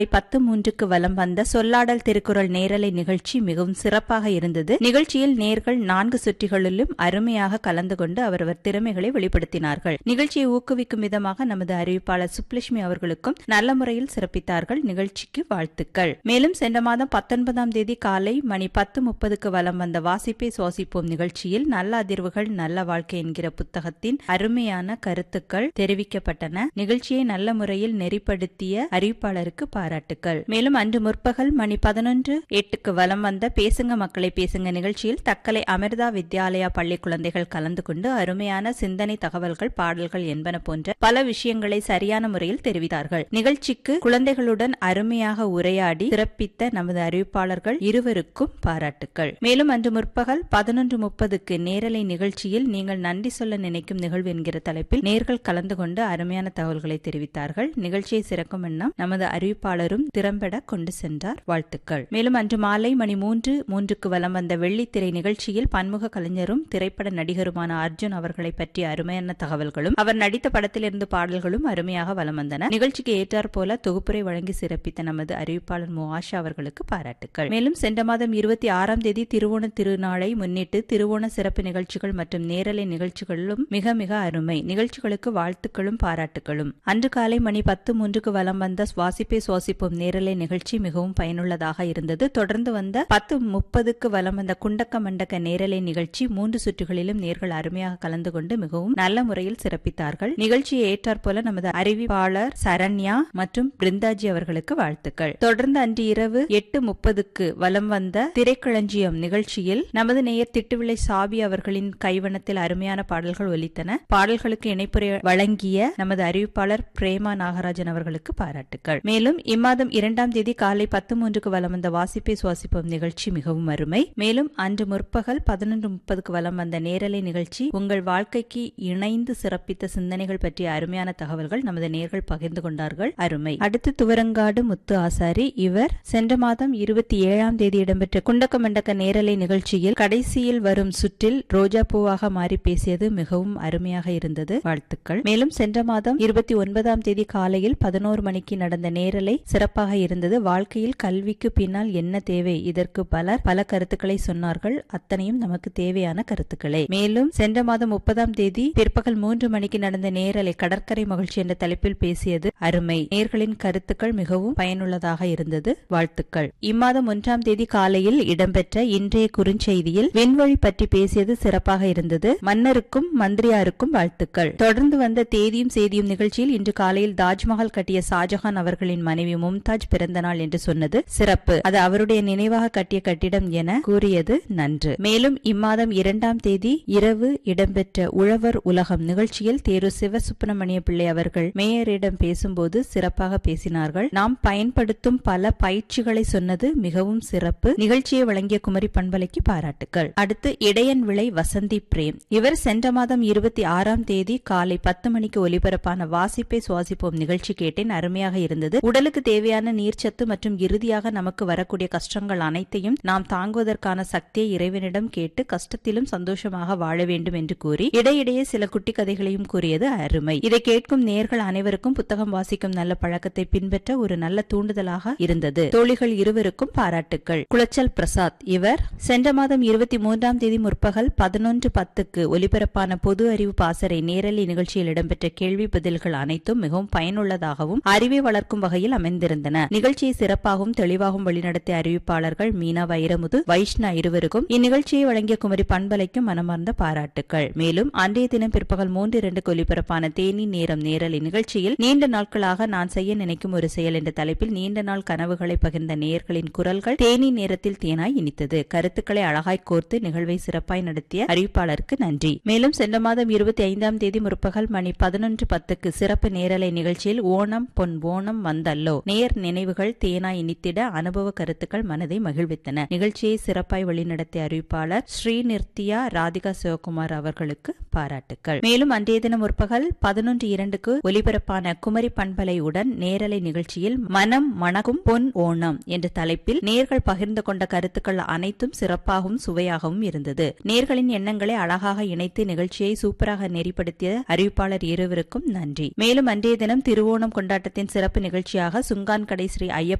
பத்து மூன்றுக்கு வலம் வந்த சொல்லாடல் திருக்குறள் நேரலை நிகழ்ச்சி மிகவும் சிறப்பாக இருந்தது நிகழ்ச்சியில் நேர்கள் நான்கு சுற்றிகளிலும் அருமையாக கலந்து கொண்டு அவரவர் திறமைகளை வெளிப்படுத்தினார்கள் நிகழ்ச்சியை ஊக்குவிக்கும் விதமாக நமது அறிவிப்பாளர் சுப்லட்சுமி அவர்களுக்கும் நல்ல முறையில் சிறப்பித்தார்கள் நிகழ்ச்சிக்கு வாழ்த்துக்கள் மேலும் சென்ற மாதம் பத்தொன்பதாம் தேதி காலை மணி பத்து முப்பதுக்கு வலம் வந்த வாசிப்பை சுவாசிப்போம் நிகழ்ச்சியில் நல்ல அதிர்வுகள் நல்ல வாழ்க்கை என்கிற புத்தகத்தின் அருமையான கருத்துக்கள் தெரிவிக்கப்பட்டன நிகழ்ச்சியை நல்ல முறையில் நெறிப்படுத்திய அறிவிப்பாளருக்கு பாராட்டுக்கள் மேலும் அன்று முற்பகல் மணி பதினொன்று எட்டுக்கு வலம் வந்த பேசுங்க மக்களை பேசுங்க நிகழ்ச்சியில் தக்கலை அமிர்தா வித்யாலயா பள்ளி குழந்தைகள் கலந்து கொண்டு அருமையான சிந்தனை தகவல்கள் பாடல்கள் என்பன போன்ற பல விஷயங்களை சரியான முறையில் தெரிவித்தார்கள் நிகழ்ச்சிக்கு குழந்தைகளுடன் அருமையாக உரையாடி சிறப்பித்த நமது அறிவிப்பாளர்கள் இருவருக்கும் பாராட்டுக்கள் மேலும் அன்று முற்பகல் பதினொன்று முப்பதுக்கு நேரலை நிகழ்ச்சியில் நீங்கள் நன்றி சொல்ல நினைக்கும் நிகழ்வு என்கிற தலைப்பில் நேர்கள் கலந்து கொண்டு அருமையான தகவல்களை தெரிவித்தார்கள் நிகழ்ச்சியை சிறக்கும் வண்ணம் நமது அறிவிப்பாளரும் திறம்பட கொண்டு சென்றார் வாழ்த்துக்கள் மேலும் அன்று மாலை மணி மூன்று மூன்றுக்கு வலம் வந்த வெள்ளித்திரை நிகழ்ச்சியில் பன்முக கலைஞரும் திரைப்பட நடிகருமான அர்ஜுன் அவர்களை பற்றிய அருமையான தகவல்களும் அவர் நடித்த படத்திலிருந்து பாடல்களும் அருமையாக வலம் வந்தன நிகழ்ச்சிக்கு ஏற்றாற் போல தொகுப்புரை வழங்கி சிறப்பித்த நமது அறிவிப்பாளர் மு ஆஷா அவர்களுக்கு பாராட்டுக்கள் மேலும் சென்ற மாதம் இருபத்தி ஆறாம் தேதி திருவோண திருநாளை முன்னிட்டு திருவோண சிறப்பு நிகழ்ச்சிகள் மற்றும் நேரலை நிகழ்ச்சிகளிலும் மிக மிக அருமை நிகழ்ச்சிகளுக்கு வாழ்த்துக்களும் பாராட்டுகளும் அன்று காலை மணி பத்து மூன்றுக்கு வலம் வந்த சுவாசிப்பை சுவாசிப்போம் நேரலை நிகழ்ச்சி மிகவும் பயனுள்ளதாக இருந்தது தொடர்ந்து வந்த பத்து முப்பதுக்கு வலம் வந்த குண்டக்க மண்டக்க நேரலை நிகழ்ச்சி மூன்று சுற்றுகளிலும் நேர்கள் அருமையாக கலந்து கொண்டு மிகவும் நல்ல முறையில் சிறப்பித்தார்கள் நிகழ்ச்சியை ஏற்றாற் போல நமது அறிவிப்பாளர் சரண்யா மற்றும் பிருந்தாஜி அவர்களுக்கு வாழ்த்துக்கள் தொடர்ந்து அன்று இரவு எட்டு முப்பதுக்கு வலம் வந்த திரைக்களஞ்சியம் நிகழ்ச்சியில் நமது நேயர் திட்டுவிளை சாபி அவர்களின் கைவண்ணத்தில் அருமையான பாடல்கள் ஒலித்தன பாடல்களுக்கு இணைப்புரை வழங்கிய நமது அறிவிப்பாளர் பிரேமா நாகராஜன் அவர்களுக்கு பாராட்டுக்கள் மேலும் இம்மாதம் இரண்டாம் தேதி காலை பத்து மூன்றுக்கு வலம் வந்த வாசிப்பை சுவாசிப்போம் நிகழ்ச்சி மிகவும் அருமை மேலும் அன்று முற்பகல் பதினொன்று முப்பதுக்கு வலம் வந்த நேரலை நிகழ்ச்சி உங்கள் வாழ்க்கைக்கு இணைந்து சிறப்பித்த சிந்தனைகள் பற்றிய அருமையான தகவல்கள் நமது நேர்கள் பகிர்ந்து கொண்டார்கள் அருமை அடுத்து துவரங்காடு முத்து ஆசாரி இவர் சென்ற மாதம் இருபத்தி ஏழாம் தேதி இடம்பெற்ற குண்டக்க மண்டக்க நேரலை நிகழ்ச்சியில் கடைசியில் வரும் சுற்றில் ரோஜா பூவாக மாறி பேசியது மிகவும் அருமையாக இருந்தது வாழ்த்துக்கள் மேலும் சென்ற மாதம் இருபத்தி ஒன்பதாம் தேதி காலையில் பதினோரு மணிக்கு நடந்த நேரலை சிறப்பாக இருந்தது வாழ்க்கையில் கல்விக்கு பின்னால் என்ன தேவை இதற்கு பலர் பல கருத்துக்களை சொன்னார்கள் அத்தனையும் நமக்கு தேவையான கருத்துக்களே மேலும் சென்ற மாதம் முப்பதாம் தேதி பிற்பகல் மூன்று மணிக்கு நடந்த நேரலை கடற்கரை மகிழ்ச்சி என்ற தலைப்பில் பேசியது அருமை நேர்களின் கருத்துக்கள் மிகவும் பயனுள்ளதாக இருந்தது வாழ்த்துக்கள் இம்மாதம் ஒன்றாம் தேதி காலையில் இடம்பெற்ற இன்றைய குறுஞ்செய்தியில் விண்வெளி பற்றி பேசியது சிறப்பாக இருந்தது மன்னருக்கும் மந்திரியாருக்கும் வாழ்த்துக்கள் தொடர்ந்து வந்த தேதியும் செய்தியும் நிகழ்ச்சியில் இன்று காலையில் தாஜ்மஹால் கட்டிய ஷாஜஹான் அவர்களின் மனைவி மும்தாஜ் பிறந்த நாள் என்று சொன்னது சிறப்பு அது அவருடைய நினைவாக கட்டிய கட்டிடம் என கூறியது நன்று மேலும் இம்மாதம் இரண்டாம் தேதி இரவு இடம்பெற்ற உழவர் உலகம் நிகழ்ச்சியில் தேரு சிவசுப்பிரமணிய பிள்ளை அவர்கள் மேயரிடம் பேசும்போது சிறப்பாக பேசினார்கள் நாம் பயன்படுத்தும் பல பயிற்சிகளை சொன்னது மிகவும் சிறப்பு நிகழ்ச்சியை வழங்கிய குமரி பண்பலைக்கு பாராட்டுக்கள் அடுத்து இடையன் விளை வசந்தி பிரேம் இவர் சென்ற மாதம் இருபத்தி ஆறாம் தேதி காலை பத்து மணிக்கு ஒலிபரப்பான வாசிப்பை சுவாசிப்போம் நிகழ்ச்சி கேட்டேன் அருமையாக இருந்தது உடலுக்கு தேவையான நீர்ச்சத்து மற்றும் இறுதியாக நமக்கு வரக்கூடிய கஷ்டங்கள் அனைத்தையும் நாம் தாங்குவதற்கான சக்தியை இறைவனிடம் கேட்டு கஷ்டத்திலும் சந்தோஷமாக வாழ வேண்டும் என்று கூறி இடையிடையே சில குட்டி கதைகளையும் கூறியது அருமை இதை கேட்கும் நேர்கள் அனைவருக்கும் புத்தகம் வாசிக்கும் நல்ல பழக்கத்தை பின்பற்ற ஒரு நல்ல தூண்டுதலாக இருந்தது தோழிகள் இருவருக்கும் பாராட்டுக்கள் குளச்சல் பிரசாத் இவர் சென்ற மாதம் இருபத்தி மூன்றாம் தேதி முற்பகல் பதினொன்று பத்துக்கு ஒலிபரப்பான பொது அறிவு பாசறை நேரலை நிகழ்ச்சியில் இடம்பெற்ற கேள்வி பதில்கள் அனைத்தும் மிகவும் பயனுள்ளதாகவும் அறிவை வளர்க்கும் வகையில் அமைந்திருந்தன நிகழ்ச்சியை சிறப்பாகவும் தெளிவாகவும் வழிநடத்திய அறிவிப்பாளர்கள் மீனா வைரமுது வைஷ்ணா இருவருக்கும் இந்நிகழ்ச்சியை வழங்கிய குமரி பண்பலைக்கும் மனமார்ந்த பாராட்டுக்கள் மேலும் அன்றைய தினம் பிற்பகல் மூன்று இரண்டுக்கு ஒலிபரப்பான தேனி நேரம் நேரலை நிகழ்ச்சியில் நீண்ட நாட்களாக நான் செய்ய நினைக்கும் ஒரு செயல் என்ற தலைப்பில் நீண்ட நாள் கனவுகளை பகிர்ந்த நேயர்களின் குரல்கள் தேனி நேரத்தில் தேனாய் இனித்தது கருத்துக்களை அழகாய் கோர்த்து நிகழ்வை சிறப்பாய் நடத்திய அறிவிப்பாளருக்கு நன்றி மேலும் சென்ற மாதம் இருபத்தி ஐந்தாம் தேதி முற்பகல் மணி பதினொன்று பத்துக்கு சிறப்பு நேரலை நிகழ்ச்சியில் ஓணம் பொன் ஓணம் வந்தல்லோ நேர் நினைவுகள் தேனாய் இனித்திட அனுபவ கருத்துக்கள் மனதை மகிழ்வித்தன நிகழ்ச்சியை சிறப்பாய் வழிநடத்திய அறிவிப்பாளர் ஸ்ரீ நிர்த்தியா ராதிகா சிவகுமார் அவர்களுக்கு பாராட்டுக்கள் மேலும் அன்றைய தினம் முற்பகல் பதினொன்று இரண்டுக்கு ஒலிபரப்பான குமரி பண்பலையுடன் நேரலை நிகழ்ச்சியில் மனம் மணக்கும் பொன் ஓணம் என்ற தலைப்பில் நேர்கள் பகிர்ந்து கொண்ட கருத்துக்கள் அனைத்தும் சிறப்பாகவும் சுவையாகவும் இருந்தது நேர்களின் எண்ணங்களை அழகாக இணைத்து நிகழ்ச்சியை சூப்பராக நெறிப்படுத்திய அறிவிப்பாளர் இருவருக்கும் நன்றி மேலும் அன்றைய தினம் திருவோணம் கொண்டாட்டத்தின் சிறப்பு நிகழ்ச்சியாக சுங்கான் கடை ஸ்ரீ ஐயப்ப